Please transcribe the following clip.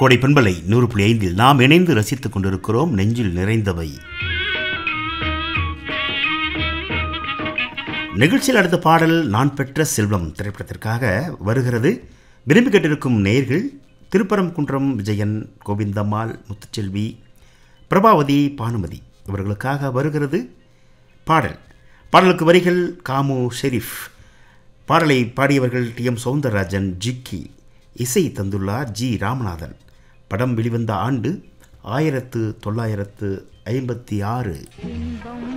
கோடை பண்பலை நூறு புள்ளி ஐந்தில் நாம் இணைந்து ரசித்துக் கொண்டிருக்கிறோம் நெஞ்சில் நிறைந்தவை நிகழ்ச்சியில் அடுத்த பாடல் நான் பெற்ற செல்வம் திரைப்படத்திற்காக வருகிறது விரும்பி கேட்டிருக்கும் நேயர்கள் திருப்பரங்குன்றம் விஜயன் கோவிந்தம்மாள் முத்துச்செல்வி பிரபாவதி பானுமதி இவர்களுக்காக வருகிறது பாடல் பாடலுக்கு வரிகள் காமு ஷெரீஃப் பாடலை பாடியவர்கள் டி எம் சௌந்தரராஜன் ஜிக்கி இசை தந்துள்ளார் ஜி ராமநாதன் படம் வெளிவந்த ஆண்டு ஆயிரத்து தொள்ளாயிரத்து ஐம்பத்தி ஆறு இன்பம்